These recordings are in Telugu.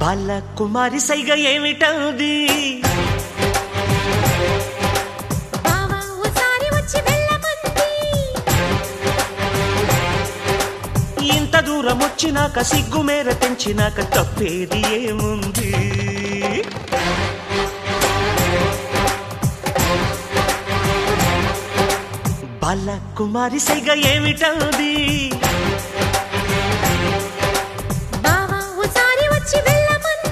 బాల కుమారి సైగ ఏమిటది బావా ఓసారి వచ్చి వెళ్ళమంది ఇంత దూరం వచ్చినాక సిగ్గు మేర తెంచినాక తప్పేది ఏముంది బాల కుమారి సైగ ఏమిటది బావా ఓసారి వచ్చి వెళ్ళమంది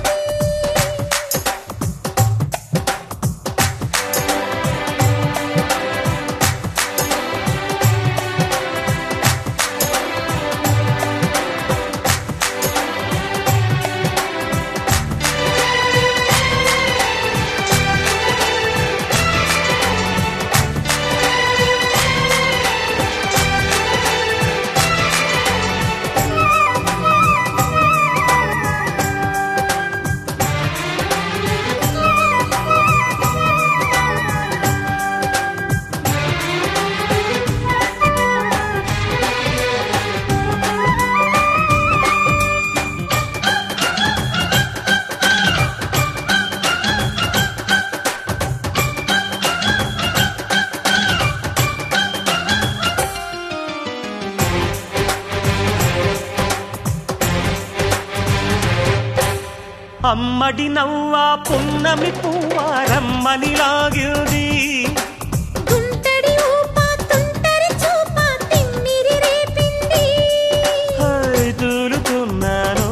అమ్మడి నవ్వా పున్నమి పువ్వారమ్మని లాగింది గుంటడి ఊప తుంటరి చూప తిమ్మిరి రేపింది హాయ్ తూలుతున్నాను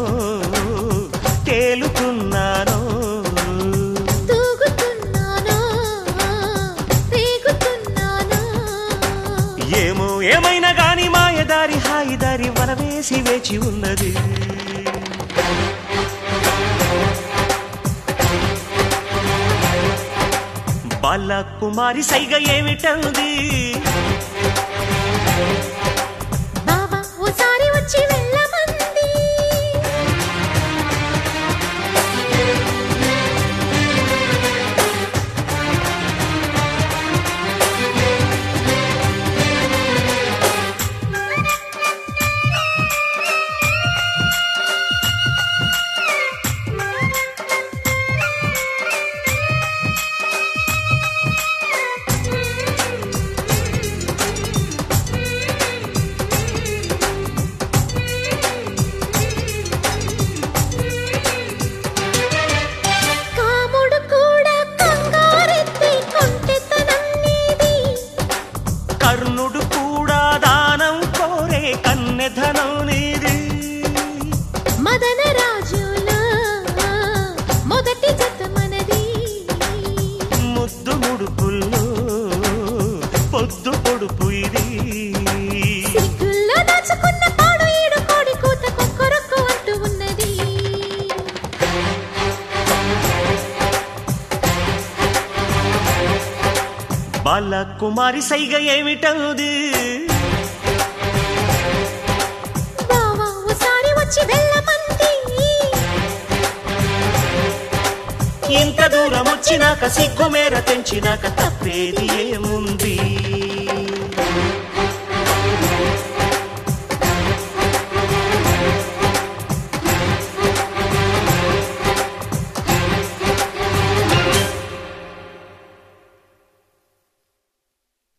తేలుతున్నాను తూగుతున్నాను రేగుతున్నాను ఏమో ఏమైనా గాని మాయదారి హాయిదారి వరవేసి వేచి ఉన్నది బాల కుమారి సైగ ఏమిటంది బావా ఓసారి వచ్చి వెళ్ళమంది కాముడు కూడా కంగారెత్తి కొంటెతనం నీది కర్ణుడు కూడా దానం కోరే కన్నెధనం నీది మదన రాజులా మొదటి జత మనది ముద్దు ముడుపుల్లో పొద్దు పొడుపు ఇది సిగ్గుల్లో దాచుకున్న పాడు ఈడు కోడి కూత కుక్కరొక్కు అంటూ ఉన్నది బాల కుమారి సైగ ఏమిటది బావా ఓసారి వచ్చి వెళ్ళమంది ఇంత దూరం వచ్చినాక సిగ్గు మేర తెంచినాక తప్పేది ఏముంది